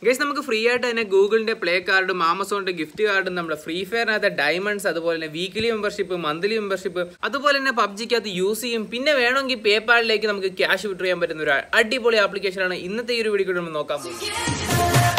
guys നമുക്ക് free ആയിട്ട് തന്നെ ഗൂഗിളിന്റെ പ്ലേ കാർഡും ആമസോണിന്റെ ഗിഫ്റ്റ് കാർഡും നമ്മുടെ ഫ്രീ ഫയറിനകത്ത് ഡയമണ്ട്സ് അതുപോലെ തന്നെ വീക്ക്ലി മെമ്പർഷിപ്പ് മന്ത്ലി മെമ്പർഷിപ്പ് അതുപോലെ തന്നെ പബ്ജിക്കകത്ത് യൂസ് ചെയ്യും പിന്നെ വേണമെങ്കിൽ പേപ്പാളിലേക്ക് നമുക്ക് ക്യാഷ് വിഡ്രോ ചെയ്യാൻ പറ്റുന്ന ഒരു അടിപൊളി ആപ്ലിക്കേഷനാണ് ഇന്നത്തെ ഈ ഒരു വീഡിയോ നമ്മൾ നോക്കാൻ പോകുന്നത്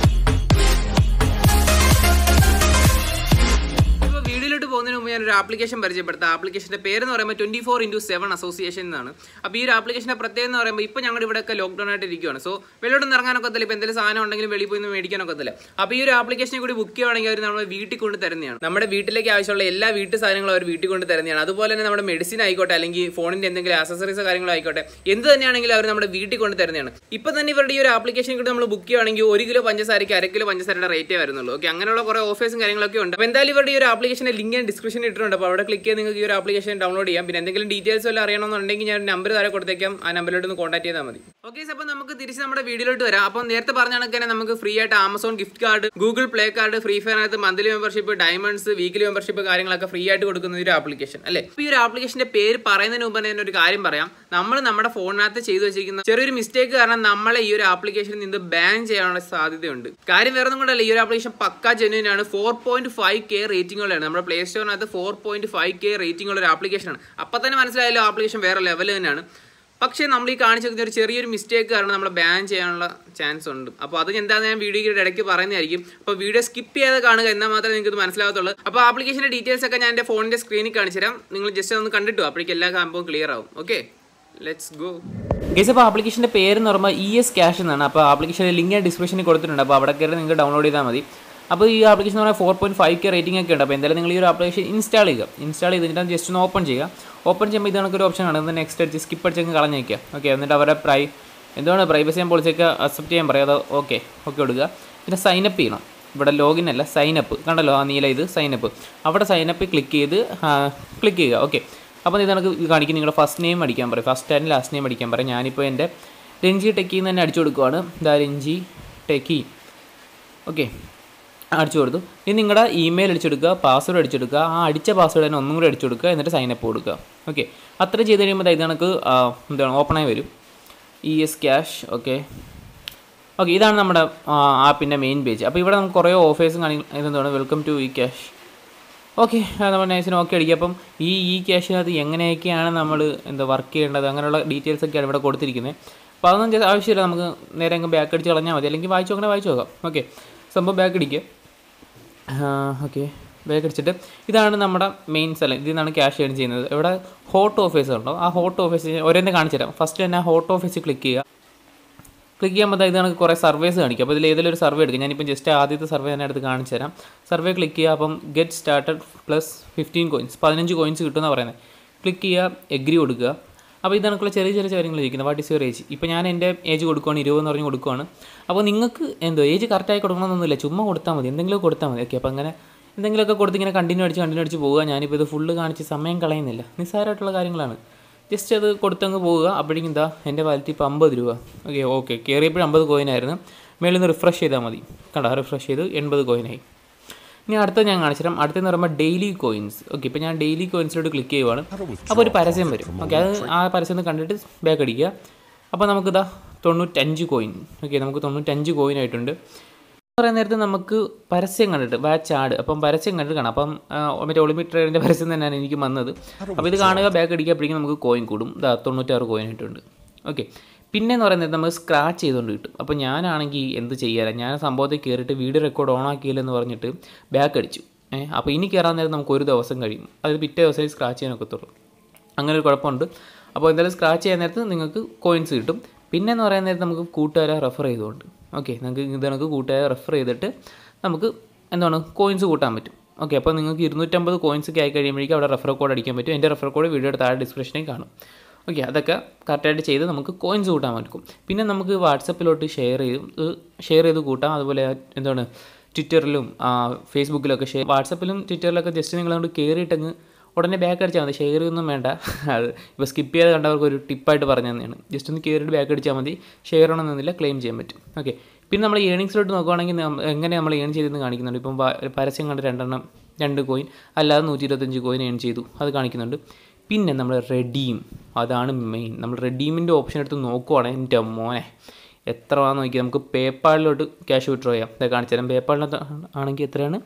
ഇപ്പോൾ വീഡിയോയിലോട്ട് പോകുന്നതിന് മുമ്പ് ഞാൻ ഒരു ആപ്ലിക്കേഷൻ പരിചയപ്പെടുത്താം ആപ്ലിക്കേഷന്റെ പേര് എന്ന് പറയുമ്പോൾ twenty four into seven association എന്നാണ് അപ്പോൾ ഈ ഒരു ആപ്ലിക്കേഷന്റെ പ്രത്യേകത എന്ന് പറയുമ്പോൾ ഇപ്പോൾ ഞങ്ങളുടെ ഇവിടെയൊക്കെ ലോക്ക്ഡൗൺ ആയിട്ട് ഇരിക്കുകയാണ് സോ വെളിയോട്ടൊന്നും ഇറങ്ങാനൊക്കെ ഒത്തില്ല ഇപ്പോൾ എന്തെങ്കിലും സാധനം ഉണ്ടെങ്കിലും വെളിയിൽ പോയി ഒന്ന് മേടിക്കാനൊക്കെ ഒത്തില്ല അപ്പോൾ ഈ ഒരു ആപ്ലിക്കേഷനെ കൂടി ബുക്ക് ചെയ്യുവാണെങ്കിൽ അവർ നമ്മൾ വീട്ടിൽ കൊണ്ട് തരുന്നതാണ് നമ്മുടെ വീട്ടിലേക്ക് ആവശ്യമുള്ള എല്ലാ വീട്ടു സാധനങ്ങളും അവർ വീട്ടിൽ കൊണ്ട് തരുന്നതാണ് അതുപോലെ തന്നെ നമ്മുടെ മെഡിസിൻ ആയിക്കോട്ടെ അല്ലെങ്കിൽ ഫോണിന്റെ എന്തെങ്കിലും ആക്സസറീസ് കാര്യങ്ങളോ ആയിക്കോട്ടെ എന്ത് തന്നെയാണെങ്കിലും അവർ നമ്മുടെ വീട്ടിൽ കൊണ്ട് തരുന്നതാണ് ഇപ്പൊ തന്നെ ഇവരുടെ ഈ ഒരു ആപ്ലിക്കേഷൻ കൂടി നമ്മൾ ബുക്ക് ചെയ്യുവാണെങ്കിൽ ഒരു കിലോ പഞ്ചസാരയ്ക്ക് അര കിലോ പഞ്ചസാരയുടെ റേറ്റേ വരുന്നുള്ളൂ ഓക്കെ അങ്ങനെയുള്ള കുറെ ഓഫേഴ്സും കാര്യങ്ങളൊക്കെ ഉണ്ട് അപ്പോൾ എന്തായാലും ഇവരുടെ ഈ ഒരു ആപ്ലിക്കേഷന്റെ ലിങ്ക് ഞാൻ ഡിസ്ക്രിപ്ഷനിൽ ഇട്ടിട്ടുണ്ട് അപ്പോൾ അവിടെ ക്ലിക്ക് ചെയ്ത് നിങ്ങൾക്ക് ഈ ഒരു ആപ്ലിക്കേഷൻ ഡൗൺലോഡ് ചെയ്യാം പിന്നെ എന്തെങ്കിലും ഡീറ്റെയിൽസ് വല്ല അറിയണമെന്നുണ്ടെങ്കിൽ ഞാൻ നമ്പർ താഴെ കൊടുത്തേക്കാം ആ നമ്പറിലോട്ട് ഒന്ന് കോൺടാക്ട് ചെയ്താൽ മതി ഓക്കെ അപ്പോൾ നമുക്ക് തിരിച്ച് നമ്മുടെ വീഡിയോയിലോട്ട് വരാം അപ്പോൾ നേരത്തെ പറഞ്ഞ കണക്ക് തന്നെ നമുക്ക് ഫ്രീ ആയിട്ട് Amazon gift card Google play card free ഫയറിനകത്ത് monthly membership diamonds weekly membership കാര്യങ്ങളൊക്കെ ഫ്രീ ആയിട്ട് കൊടുക്കുന്ന ഒരു ആപ്ലിക്കേഷൻ അല്ലേ അപ്പോൾ ഈ ഒരു ആപ്ലിക്കേഷന്റെ പേര് പറയുന്നതിന് മുമ്പ് തന്നെ ഞാൻ ഒരു കാര്യം പറയാം നമ്മൾ നമ്മുടെ ഫോണിനകത്ത് ചെയ്തു വെച്ചിരിക്കുന്ന ചെറിയൊരു മിസ്റ്റേക്ക് കാരണം നമ്മളെ ഈ ഒരു ആപ്ലിക്കേഷനിൽ നിന്ന് ബാൻ ചെയ്യാനുള്ള സാധ്യതയുണ്ട് കാര്യം വേറെ ഒന്നും കൊണ്ടല്ല ഈ ഒരു ആപ്ലിക്കേഷൻ പക്ക ജെന്യൂൻ ആണ് ഫോർ പോയിന്റ് ഫൈവ് കെ റേറ്റിംഗുകളാണ് നമ്മുടെ പ്ലേ സ്റ്റോറിനകത്ത് four point five K rating ഉള്ള ഒരു ആപ്ലിക്കേഷനാണ് അപ്പം തന്നെ മനസ്സിലായല്ലോ ആപ്ലിക്കേഷൻ വേറെ ലെവൽ തന്നെയാണ് പക്ഷേ നമ്മൾ ഈ കാണിച്ചിരിക്കുന്ന ഒരു ചെറിയൊരു മിസ്റ്റേക്ക് കാരണം നമ്മൾ ബാൻ ചെയ്യാനുള്ള ചാൻസ് ഉണ്ട് അപ്പോൾ അത് എന്താണെന്ന് ഞാൻ വീഡിയോയുടെ ഇടയ്ക്ക് പറയുന്നതായിരിക്കും അപ്പോൾ വീഡിയോ സ്കിപ്പ് ചെയ്യാതെ കാണുക എന്നാൽ മാത്രമേ നിങ്ങൾക്ക് ഇത് മനസ്സിലാകത്തുള്ളൂ അപ്പോൾ ആപ്ലിക്കേഷൻ്റെ ഡീറ്റെയിൽസ് ഒക്കെ ഞാൻ എൻ്റെ ഫോണിൻ്റെ സ്ക്രീനിൽ കാണിച്ചു തരാം നിങ്ങൾ ജസ്റ്റ് ഒന്ന് കണ്ടിട്ടു അപ്പോഴേക്കും എല്ലാ സംഭവം ക്ലിയർ ആവും ഓക്കെ ലെറ്റ്സ് ഗോ ഗേസ് അപ്പോൾ ആപ്ലിക്കേഷൻ്റെ പേര് എന്ന് പറയുമ്പോൾ ഇ എസ് ക്യാഷ് എന്നാണ് അപ്പോൾ ആപ്ലിക്കേഷൻ്റെ ലിങ്ക് ഞാൻ ഡിസ്ക്രിപ്ഷനിൽ കൊടുത്തിട്ടുണ്ട് അപ്പോൾ അവിടെ കയറി നിങ്ങൾക്ക് ഡൗൺലോഡ് ചെയ്താൽ മതി അപ്പോൾ ഈ ആപ്ലിക്കേഷൻ എന്ന് പറഞ്ഞാൽ four point five K rating ഒക്കെ ഉണ്ട് അപ്പോൾ എന്തായാലും നിങ്ങൾ ഈ ഒരു ആപ്ലിക്കേഷൻ ഇൻസ്റ്റാൾ ചെയ്യുക ഇൻസ്റ്റാൾ ചെയ്തിട്ട് ജസ്റ്റ് ഒന്ന് ഓപ്പൺ ചെയ്യുക ഓപ്പൺ ചെയ്യുമ്പോൾ ഇത് കണക്കൊരു ഓപ്ഷൻ ആണ് ഒന്ന് നെക്സ്റ്റ് അടിച്ച് സ്കിപ്പ് അടിച്ചൊക്കെ കളഞ്ഞ് വയ്ക്കുക ഓക്കെ എന്നിട്ട് അവരുടെ പ്രൈ എന്താണ് പ്രൈവസി ആൻഡ് പോളിസിയൊക്കെ അക്സെപ്റ്റ് ചെയ്യാൻ പറയുക അത് ഓക്കെ ഓക്കെ കൊടുക്കുക പിന്നെ സൈനപ്പ് ചെയ്യണം ഇവിടെ ലോഗിൻ അല്ല സൈനപ്പ് കണ്ടല്ലോ ആ നീല ഇത് സൈനപ്പ് അവിടെ സൈനപ്പ് ക്ലിക്ക് ചെയ്ത് ക്ലിക്ക് ചെയ്യുക ഓക്കെ അപ്പോൾ ഇത് നമുക്ക് കാണിക്കും നിങ്ങളുടെ ഫസ്റ്റ് നെയിം അടിക്കാൻ പറയും ഫസ്റ്റ് ആൻഡ് ലാസ്റ്റ് നെയിം അടിക്കാൻ പറയും ഞാനിപ്പോൾ എൻ്റെ രഞ്ജി ടെക്കി എന്ന് തന്നെ അടിച്ചു കൊടുക്കുവാണ് ഇതാ രഞ്ജി ടെക്കി ഓക്കെ അടിച്ചു കൊടുത്തു ഇനി നിങ്ങളുടെ ഇമെയിൽ അടിച്ചെടുക്കുക പാസ്വേഡ് അടിച്ചെടുക്കുക ആ അടിച്ച പാസ്വേഡ് തന്നെ ഒന്നും കൂടി അടിച്ചു കൊടുക്കുക എന്നിട്ട് സൈനപ്പ് കൊടുക്കുക ഓക്കെ അത്ര ചെയ്ത് കഴിയുമ്പോൾ ഇത് കണക്ക് എന്താണ് ഓപ്പണായി വരും E S cash okay okay ഇതാണ് നമ്മുടെ ആപ്പിൻ്റെ മെയിൻ പേജ് അപ്പോൾ ഇവിടെ നമുക്ക് കുറേ ഓഫേഴ്സും കാര്യങ്ങൾ ഇതെന്താണ് welcome to E cash okay നമ്മൾ നൈസിന് ഓക്കെ അടിക്കുക അപ്പം ഈ ഇ ക്യാഷിനകത്ത് എങ്ങനെയൊക്കെയാണ് നമ്മൾ എന്താ വർക്ക് ചെയ്യേണ്ടത് അങ്ങനെയുള്ള ഡീറ്റെയിൽസ് ഒക്കെയാണ് ഇവിടെ കൊടുത്തിരിക്കുന്നത് അപ്പോൾ അതൊന്നും just ആവശ്യമില്ല നമുക്ക് നേരെ അങ്ങ് ബാക്ക് അടിച്ച് കളഞ്ഞാൽ മതി അല്ലെങ്കിൽ വായിച്ചു നോക്കണേ വായിച്ചു നോക്കാം ഓക്കെ സംഭവം ബാക്ക് അടിക്കുക ഓക്കെ ബാക്ക് അടിച്ചിട്ട് ഇതാണ് നമ്മുടെ മെയിൻ സ്ഥലം ഇതിൽ നിന്നാണ് ക്യാഷ് ഏൺ ചെയ്യുന്നത് ഇവിടെ ഹോട്ട് ഓഫീസ് ഉണ്ടോ ആ ഹോട്ട് ഓഫീസ് ഓരോന്നെ കാണിച്ചു തരാം ഫസ്റ്റ് തന്നെ ആ ഹോട്ട് ഓഫീസിൽ ക്ലിക്ക് ചെയ്യുക ക്ലിക്ക് ചെയ്യുമ്പോൾ ദാ ഇതാണ് കുറേ സർവേസ് കാണിക്കും അപ്പോൾ ഇതിൽ ഏതെങ്കിലും ഒരു സർവേ എടുക്കുക ഞാനിപ്പോൾ ജസ്റ്റ് ആദ്യത്തെ സർവേ തന്നെ എടുത്ത് കാണിച്ചു തരാം സർവേ ക്ലിക്ക് ചെയ്യുക അപ്പം get started plus fifteen coins പതിനഞ്ച് കോയിൻസ് കിട്ടുമെന്ന് പറയുന്നത് ക്ലിക്ക് ചെയ്യുക എഗ്രി കൊടുക്കുക അപ്പോൾ ഇതണക്കുള്ള ചെറിയ ചെറിയ കാര്യങ്ങൾ ഇരിക്കുന്നത് വാട്ട് ഇസ് യുവർ ഏജ് ഇപ്പോൾ ഞാൻ എൻ്റെ ഏജ് കൊടുക്കുവാണ് ഇരുപതെന്ന് പറഞ്ഞ് കൊടുക്കുവാണ് അപ്പോൾ നിങ്ങൾക്ക് എന്തോ ഏജ് കറക്റ്റായി കൊടുക്കണമെന്നൊന്നുമില്ല ചുമ്മാ കൊടുത്താൽ മതി എന്തെങ്കിലും കൊടുത്താൽ മതി ഓക്കെ അപ്പോൾ അങ്ങനെ എന്തെങ്കിലുമൊക്കെ കൊടുത്ത് ഇങ്ങനെ കണ്ടിന്യൂ അടിച്ച് കണ്ടിന്യൂ അടിച്ച് പോവുക ഞാനിപ്പോൾ ഇത് ഫുള്ള് കാണിച്ച് സമയം കളയുന്നില്ല നിസ്സാരമായിട്ടുള്ള കാര്യങ്ങളാണ് ജസ്റ്റ് അത് കൊടുത്തങ്ങ് പോവുക അപ്പോഴേക്കും എന്താ എൻ്റെ വാലറ്റ് ഇപ്പോൾ അമ്പത് രൂപ ഓക്കെ ഓക്കെ കയറിയപ്പോഴും അമ്പത് കോയിനായിരുന്നു മേളിൽ നിന്ന് റിഫ്രഷ് ചെയ്താൽ മതി കണ്ടോ റിഫ്രഷ് ചെയ്ത് എൺപത് കോയിനായി ഇനി അടുത്ത ഞാൻ കാണിച്ചുതരാം അടുത്തെന്ന് പറയുമ്പോൾ ഡെയിലി കോയിൻസ് ഓക്കെ ഇപ്പോൾ ഞാൻ ഡെയിലി കോയിൻസിലോട്ട് ക്ലിക്ക് ചെയ്യുവാണ് അപ്പോൾ ഒരു പരസ്യം വരും ഓക്കെ അത് ആ പരസ്യം ഒന്ന് കണ്ടിട്ട് ബാക്ക് അടിക്കുക അപ്പോൾ നമുക്കിതാ തൊണ്ണൂറ്റഞ്ച് കോയിൻ ഓക്കെ നമുക്ക് തൊണ്ണൂറ്റഞ്ച് കോയിൻ ആയിട്ടുണ്ട് പറയുന്ന നേരത്ത് നമുക്ക് പരസ്യം കണ്ടിട്ട് വാച്ച് ആഡ് അപ്പം പരസ്യം കണ്ടിട്ട് കാണാം അപ്പം ആ, മറ്റേ ഒളിമ്പിക് ട്രേഡിൻ്റെ പരസ്യം തന്നെയാണ് എനിക്ക് വന്നത് അപ്പോൾ ഇത് കാണുക ബാക്ക് അടിക്കുമ്പോഴേക്കും നമുക്ക് കോയിൻ കൂടും ഇതാ തൊണ്ണൂറ്റാറ് കോയിൻ ആയിട്ടുണ്ട് ഓക്കെ പിന്നെ എന്ന് പറയുന്നത് നമ്മൾ സ്ക്രാച്ച് ചെയ്തുകൊണ്ട് കിട്ടും അപ്പോൾ ഞാനാണെങ്കിൽ എന്ത് ചെയ്യാനാണ് ഞാൻ സംഭവത്തിൽ കയറിയിട്ട് വീഡിയോ റെക്കോർഡ് ഓൺ ആക്കിയില്ലെന്ന് പറഞ്ഞിട്ട് ബാക്ക് അടിച്ചു ഏഹ് അപ്പോൾ ഇനി കയറാൻ നേരം നമുക്ക് ഒരു ദിവസം കഴിയും അത് പിറ്റേ ദിവസമേ സ്ക്രാച്ച് ചെയ്യാനൊക്കത്തുള്ളൂ അങ്ങനെ ഒരു കുഴപ്പമുണ്ട് അപ്പോൾ എന്തായാലും സ്ക്രാച്ച് ചെയ്യാൻ നേരത്ത് നിങ്ങൾക്ക് കോയിൻസ് കിട്ടും പിന്നെ എന്ന് പറയാൻ നേരത്ത് നമുക്ക് കൂട്ടുകാരെ റെഫർ ചെയ്തുകൊണ്ട് ഓക്കെ നിങ്ങൾക്ക് ഇത് കണക്ക് കൂട്ടുകാരെ റെഫർ ചെയ്തിട്ട് നമുക്ക് എന്താണ് കോയിൻസ് കൂട്ടാൻ പറ്റും ഓക്കെ അപ്പോൾ നിങ്ങൾക്ക് ഇരുന്നൂറ്റമ്പത് കോയിൻസ് ഒക്കെ ആയി കഴിയുമ്പോഴേക്കും അവിടെ റെഫർ കോഡ് അടിക്കാൻ പറ്റും എൻ്റെ റെഫർ കോഡ് വീഡിയോയുടെ താഴെ ഡിസ്ക്രിപ്ഷനിൽ കാണും ഓക്കെ അതൊക്കെ കറക്റ്റായിട്ട് ചെയ്ത് നമുക്ക് കോയിൻസ് കൂട്ടാൻ പറ്റും പിന്നെ നമുക്ക് വാട്സപ്പിലോട്ട് ഷെയർ ചെയ്ത് ഷെയർ ചെയ്ത് കൂട്ടാം അതുപോലെ എന്താണ് ട്വിറ്ററിലും ഫേസ്ബുക്കിലൊക്കെ ഷെയർ വാട്സപ്പിലും ട്വിറ്ററിലൊക്കെ ജസ്റ്റ് നിങ്ങളങ്ങോട്ട് കയറിയിട്ടങ്ങ് ഉടനെ ബാക്ക് അടിച്ചാൽ മതി ഷെയർ ഒന്നും വേണ്ട അത് ഇപ്പോൾ സ്കിപ്പ് ചെയ്ത് കണ്ടവർക്ക് ഒരു ടിപ്പായിട്ട് പറഞ്ഞു തന്നെയാണ് ജസ്റ്റ് ഒന്ന് കയറിയിട്ട് ബാക്ക് അടിച്ചാൽ മതി ഷെയർ ആണെന്നൊന്നുമില്ല ക്ലെയിം ചെയ്യാൻ പറ്റും ഓക്കെ പിന്നെ നമ്മൾ ഏണിങ്സിലോട്ട് നോക്കുവാണെങ്കിൽ നമ്മ- എങ്ങനെ നമ്മൾ ഏൺ ചെയ്തെന്ന് കാണിക്കുന്നുണ്ട് ഇപ്പം വ- പരസ്യം കണ്ട് രണ്ടെണ്ണം രണ്ട് കോയിൻ അല്ലാതെ നൂറ്റി ഇരുപത്തഞ്ച് കോയിൻ ഏൺ ചെയ്തു അത് കാണിക്കുന്നുണ്ട് പിന്നെ നമ്മൾ റെഡീം അതാണ് മെയിൻ നമ്മൾ റെഡീമിൻ്റെ ഓപ്ഷൻ എടുത്ത് നോക്കുവാണെങ്കിൽ എൻ്റെ മോനെ എത്ര ആണെന്ന് നോക്കി നമുക്ക് പേപ്പാളിലോട്ട് ക്യാഷ് വിഡ്രോ ചെയ്യാം ഇത് കാണിച്ചു തരാം പേപ്പാളിനകത്ത് ആണെങ്കിൽ എത്രയാണ്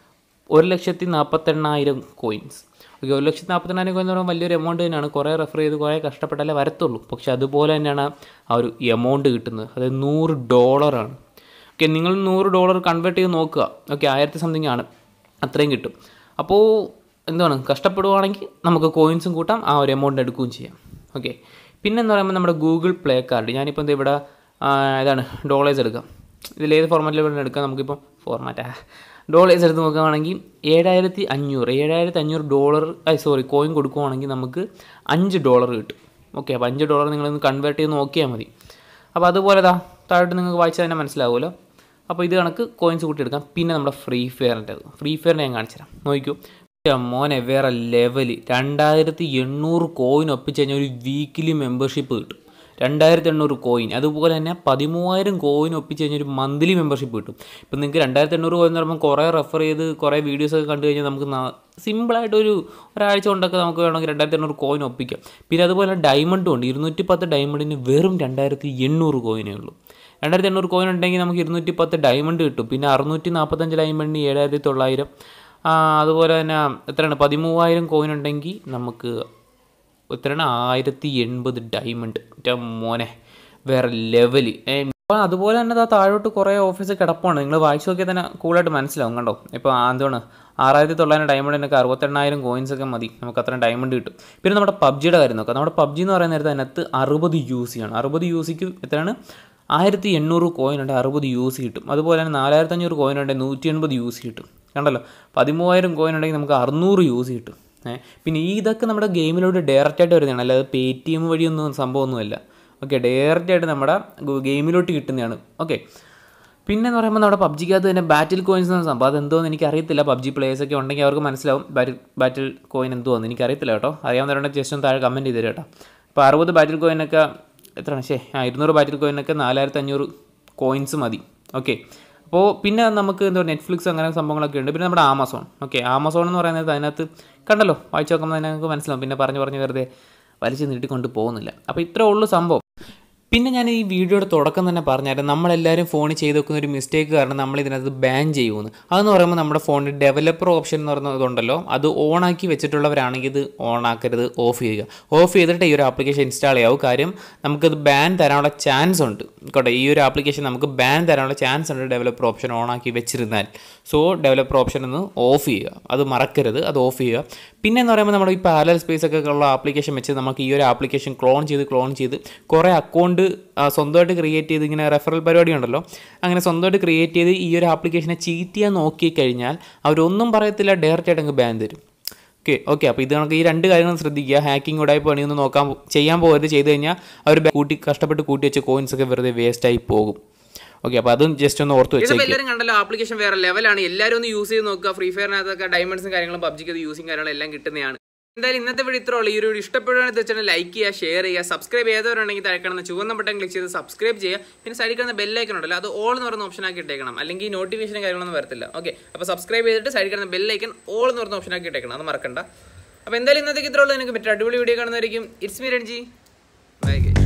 ഒരു ലക്ഷത്തി നാൽപ്പത്തെണ്ണായിരം കോയിൻസ് ഓക്കെ ഒരു ലക്ഷത്തി നാൽപ്പത്തെണ്ണായിരം കോയിൻ എന്ന് പറയുമ്പോൾ വലിയൊരു എമൗണ്ട് തന്നെയാണ് കുറേ റെഫർ ചെയ്ത് കുറേ കഷ്ടപ്പെട്ടാലേ വരത്തുള്ളൂ പക്ഷേ അതുപോലെ തന്നെയാണ് ആ ഒരു എമൗണ്ട് കിട്ടുന്നത് അതായത് നൂറ് ഡോളറാണ് ഓക്കെ നിങ്ങൾ നൂറ് ഡോളർ കൺവേർട്ട് ചെയ്ത് നോക്കുക ഓക്കെ ആയിരത്തി സംതിങ് ആണ് അത്രയും കിട്ടും അപ്പോൾ എന്താണ് കഷ്ടപ്പെടുവാണെങ്കിൽ നമുക്ക് കോയിൻസും കൂട്ടാം ആ ഒരു എമൗണ്ട് എടുക്കുകയും ചെയ്യാം ഓക്കെ പിന്നെ എന്ന് പറയുമ്പോൾ നമ്മുടെ ഗൂഗിൾ പ്ലേ കാർഡ് ഞാനിപ്പോൾ എന്താ ഇവിടെ ആ, ഇതാണ് ഡോളേഴ്സ് എടുക്കാം ഇതിലേത് ഫോർമാറ്റിൽ വേണം എടുക്കാം നമുക്കിപ്പോൾ ഫോർമാറ്റാ ഡോളേഴ്സ് എടുത്ത് നോക്കുകയാണെങ്കിൽ ഏഴായിരത്തി അഞ്ഞൂറ് ഏഴായിരത്തി അഞ്ഞൂറ് ഡോളർ സോറി കോയിൻ കൊടുക്കുവാണെങ്കിൽ നമുക്ക് അഞ്ച് ഡോളർ കിട്ടും ഓക്കെ അപ്പോൾ അഞ്ച് ഡോളർ നിങ്ങളൊന്ന് കൺവേർട്ട് ചെയ്ത് നോക്കിയാൽ മതി അപ്പോൾ അതുപോലെ ദാ താഴോട്ട് നിങ്ങൾക്ക് വായിച്ചാൽ തന്നെ മനസ്സിലാവുമല്ലോ അപ്പോൾ ഇത് കണക്ക് കോയിൻസ് കൂട്ടിയെടുക്കാം പിന്നെ നമ്മുടെ ഫ്രീ ഫയറിൻ്റെത് ഫ്രീ ഫയറിനെ ഞാൻ കാണിച്ചു തരാം നോക്കൂ എൻ്റെ മോനെ വേറെ ലെവല് രണ്ടായിരത്തി എണ്ണൂറ് കോയിൻ ഒപ്പിച്ച് കഴിഞ്ഞാൽ ഒരു വീക്കിലി മെമ്പർഷിപ്പ് കിട്ടും രണ്ടായിരത്തി എണ്ണൂറ് കോയിൻ അതുപോലെ തന്നെ പതിമൂവായിരം കോയിൻ ഒപ്പിച്ച് കഴിഞ്ഞാൽ ഒരു മന്ത്ലി മെമ്പർഷിപ്പ് കിട്ടും ഇപ്പം നിങ്ങൾക്ക് രണ്ടായിരത്തി എണ്ണൂറ് കോയിൻ എന്ന് പറയുമ്പോൾ കുറേ റെഫർ ചെയ്ത് കുറേ വീഡിയോസൊക്കെ കണ്ടു കഴിഞ്ഞാൽ നമുക്ക് ന- സിമ്പിളായിട്ടൊരു ഒരാഴ്ച കൊണ്ടൊക്കെ നമുക്ക് വേണമെങ്കിൽ രണ്ടായിരത്തി എണ്ണൂറ് കോയിൻ ഒപ്പിക്കാം പിന്നെ അതുപോലെ ഡയമണ്ടും ഉണ്ട് ഇരുന്നൂറ്റി പത്ത് ഡയമണ്ടിന് വെറും രണ്ടായിരത്തി എണ്ണൂറ് കോയിനേ ഉള്ളൂ രണ്ടായിരത്തി എണ്ണൂറ് കോയിൻ ഉണ്ടെങ്കിൽ നമുക്ക് ഇരുന്നൂറ്റി പത്ത് ഡയമണ്ട് കിട്ടും പിന്നെ അറുന്നൂറ്റി നാൽപ്പത്തഞ്ച് ഡയമണ്ടിന് ഏഴായിരത്തി തൊള്ളായിരം ആ, അതുപോലെ തന്നെ എത്രയാണ് പതിമൂവായിരം കോയിൻ ഉണ്ടെങ്കിൽ നമുക്ക് എത്രയാണ് ആയിരത്തി എൺപത് ഡയമണ്ട് എൻ്റെ മോനെ വേറെ ലെവല് അപ്പോൾ അതുപോലെ തന്നെ ദാ താഴോട്ട് കുറേ ഓഫീസ് കിടപ്പുണ്ട് നിങ്ങൾ വായിച്ചു നോക്കിയാൽ തന്നെ കൂളായിട്ട് മനസ്സിലാവും കണ്ടോ ഇപ്പോൾ എന്താണ് ആറായിരത്തി തൊള്ളായിരം ഡയമണ്ടിനൊക്കെ അറുപത്തെണ്ണായിരം കോയിൻസ് ഒക്കെ മതി നമുക്ക് അത്രയും ഡയമണ്ട് കിട്ടും പിന്നെ നമ്മുടെ പബ്ജിയുടെ കാര്യം നോക്കാം നമ്മുടെ പബ്ജി എന്ന് പറയുന്ന നേരത്തെ അതിനകത്ത് അറുപത് യു സി ആണ് അറുപത് യു സിക്ക് എത്രയാണ് ആയിരത്തി എണ്ണൂറ് കോയിൻ ഉണ്ട് അറുപത് യു സി കിട്ടും അതുപോലെ തന്നെ നാലായിരത്തി അഞ്ഞൂറ് കോയിൻ ഉണ്ടെങ്കിൽ നൂറ്റി എൺപത് യു സി കിട്ടും കണ്ടല്ലോ പതിമൂവായിരം കോയിൻ ഉണ്ടെങ്കിൽ നമുക്ക് അറുന്നൂറ് യു സി കിട്ടും ഏഹ് പിന്നെ ഈ ഇതൊക്കെ നമ്മുടെ ഗെയിമിലൂടെ ഡയറക്റ്റ് ആയിട്ട് വരുന്നതാണ് അല്ലാതെ പേ ടി എം വഴിയൊന്നും സംഭവമൊന്നുമല്ല ഓക്കെ ഡയറക്റ്റ് ആയിട്ട് നമ്മുടെ ഗു- ഗെയിമിലോട്ട് കിട്ടുന്നതാണ് ഓക്കെ പിന്നെ എന്ന് പറയുമ്പോൾ നമ്മുടെ പബ്ജിക്കകത്ത് തന്നെ ബാറ്റിൽ കോയിൻസ് എന്ന സംഭവം അതെന്തോന്ന് എനിക്ക് അറിയത്തില്ല പബ്ജി പ്ലേയേഴ്സ് ഒക്കെ ഉണ്ടെങ്കിൽ അവർക്ക് മനസ്സിലാവും ബാറ്റിൽ ബാറ്റിൽ കോയിൻ എന്തോന്ന് എനിക്കറിയത്തില്ല കേട്ടോ അറിയാവുന്നവരുണ്ടെങ്കിൽ ജസ്റ്റ് ഒന്ന് താഴെ കമൻറ്റ് ചെയ്ത് തരും കേട്ടോ അപ്പോൾ അറുപത് ബാറ്റിൽ കോയിനൊക്കെ എത്രയാണ് ശേ ആ ഇരുന്നൂറ് ബാറ്റിൽ കോയിനൊക്കെ നാലായിരത്തി അഞ്ഞൂറ് കോയിൻസ് മതി ഓക്കെ അപ്പോൾ പിന്നെ നമുക്ക് എന്താ പറയുക നെറ്റ്ഫ്ലിക്സ് അങ്ങനെ സംഭവങ്ങളൊക്കെ ഉണ്ട് പിന്നെ നമ്മുടെ ആമസോൺ ഓക്കെ ആമസോൺ എന്ന് പറയുന്നത് അതിനകത്ത് കണ്ടല്ലോ വായിച്ചു നോക്കുമ്പോൾ തന്നെ നമുക്ക് മനസ്സിലാവും പിന്നെ പറഞ്ഞു പറഞ്ഞ് വെറുതെ വലിച്ചു നീട്ടിക്കൊണ്ട് പോകുന്നില്ല അപ്പോൾ ഇത്രേ ഉള്ളൂ സംഭവം പിന്നെ ഞാൻ ഈ വീഡിയോയുടെ തുടക്കം തന്നെ പറഞ്ഞായിരുന്നു നമ്മളെല്ലാവരും ഫോണിൽ ചെയ്ത് വെക്കുന്ന ഒരു മിസ്റ്റേക്ക് കാരണം നമ്മൾ ഇതിനകത്ത് ബാൻ ചെയ്യുമെന്ന് അതെന്ന് പറയുമ്പോൾ നമ്മുടെ ഫോണിൽ ഡെവലപ്പർ ഓപ്ഷൻ എന്ന് പറയുന്നത് ഇതുണ്ടല്ലോ അത് ഓണാക്കി വെച്ചിട്ടുള്ളവരാണെങ്കിൽ ഇത് ഓണാക്കരുത് ഓഫ് ചെയ്യുക ഓഫ് ചെയ്തിട്ട് ഈ ഒരു ആപ്ലിക്കേഷൻ ഇൻസ്റ്റാൾ ചെയ്യാവും കാര്യം നമുക്കത് ബാൻ തരാനുള്ള ചാൻസ് ഉണ്ട് കേട്ടോ ഈ ഒരു ആപ്ലിക്കേഷൻ നമുക്ക് ബാൻ തരാനുള്ള ചാൻസ് ഉണ്ട് ഡെവലപ്പർ ഓപ്ഷൻ ഓണാക്കി വെച്ചിരുന്നാൽ സോ ഡെവലപ്പർ ഓപ്ഷൻ ഒന്ന് ഓഫ് ചെയ്യുക അത് മറക്കരുത് അത് ഓഫ് ചെയ്യുക പിന്നെ എന്ന് പറയുമ്പോൾ നമ്മുടെ ഈ പാരലൽ സ്പേസ് ഒക്കെ ഉള്ള ആപ്ലിക്കേഷൻ വെച്ച് നമുക്ക് ഈ ഒരു ആപ്ലിക്കേഷൻ ക്ലോൺ ചെയ്ത് ക്ലോൺ ചെയ്ത് കുറേ അക്കൗണ്ട് സ്വന്തമായിട്ട് ക്രിയേറ്റ് ചെയ്ത് ഇങ്ങനെ റെഫറൽ പരിപാടി ഉണ്ടല്ലോ അങ്ങനെ സ്വന്തമായിട്ട് ക്രിയേറ്റ് ചെയ്ത് ഈ ഒരു ആപ്ലിക്കേഷനെ ചീറ്റ് ചെയ്യാൻ നോക്കിക്കഴിഞ്ഞാൽ അവരൊന്നും പറയത്തില്ല ഡയറക്റ്റ് ആയിട്ട് അങ്ങ് ബാൻ തരും ഓക്കെ ഓക്കെ അപ്പോൾ ഇത് നമുക്ക് ഈ രണ്ട് കാര്യങ്ങളും ശ്രദ്ധിക്കുക ഹാക്കിംഗ് ഉടായി പണിയൊന്നും നോക്കാൻ പോ- ചെയ്യാൻ പോകരുത് ചെയ്ത് കഴിഞ്ഞാൽ അവർ കൂട്ടി കഷ്ടപ്പെട്ട് കൂട്ടി വെച്ച കോയിൻസ് ഒക്കെ വെറുതെ വേസ്റ്റായി പോകും ഓക്കെ അപ്പോൾ അതും ജസ്റ്റ് ഒന്ന് ഓർത്ത് ഇതിപ്പോ വെച്ചേക്കുക എല്ലാവരും കണ്ടല്ലോ ആപ്ലിക്കേഷൻ വേറെ ലെവലാണ് എല്ലാവരും ഒന്ന് യൂസ് ചെയ്ത് നോക്കുക ഫ്രീ ഫയറിനകത്തൊക്കെ ഡയമണ്ട്സും കാര്യങ്ങളും പബ്ജിക്ക് യൂസിങ് കാര്യങ്ങളും എല്ലാം കിട്ടുന്നതാണ് എന്തായാലും ഇന്നത്തെ വീഡിയോ ഇത്രേ ഉള്ളൂ ഈ ഒരു വീഡിയോ ഇഷ്ടപ്പെടുകയാണെന്ന് വെച്ചാൽ ലൈക്ക് ചെയ്യുക ഷെയർ ചെയ്യുക സബ്സ്ക്രൈബ് ചെയ്തവരുണ്ടെങ്കിൽ താഴെ കാണുന്ന ചുവന്ന ബട്ടൺ ക്ലിക്ക് ചെയ്ത് സബ്സ്ക്രൈബ് ചെയ്യുക പിന്നെ സൈഡിൽ കാണുന്ന ബെല്ലൈക്കൺ ഉണ്ടല്ലോ അത് ഓൾ എന്ന് പറയുന്ന ഓപ്ഷൻ ആക്കി ഇട്ടേക്കണം അല്ലെങ്കിൽ നോട്ടിഫിക്കേഷൻ കാര്യങ്ങളൊന്നും വരത്തില്ല ഓക്കെ അപ്പോൾ സബ്സ്ക്രൈബ് ചെയ്തിട്ട് സൈഡിൽ കാണുന്ന ബെല്ലൈക്കൺ ഓൾ എന്ന് പറയുന്ന ഓപ്ഷൻ ആക്കി ഇട്ടേക്കണം അത് മറക്കണ്ട അപ്പോൾ എന്തായാലും ഇന്നത്തേക്ക് ഇത്രേ ഉള്ളൂ എനിക്ക് മറ്റൊരു അടിപൊളി വീഡിയോ കാണുന്നതായിരിക്കും ഇറ്റ്സ് മീ രൺജി ബൈ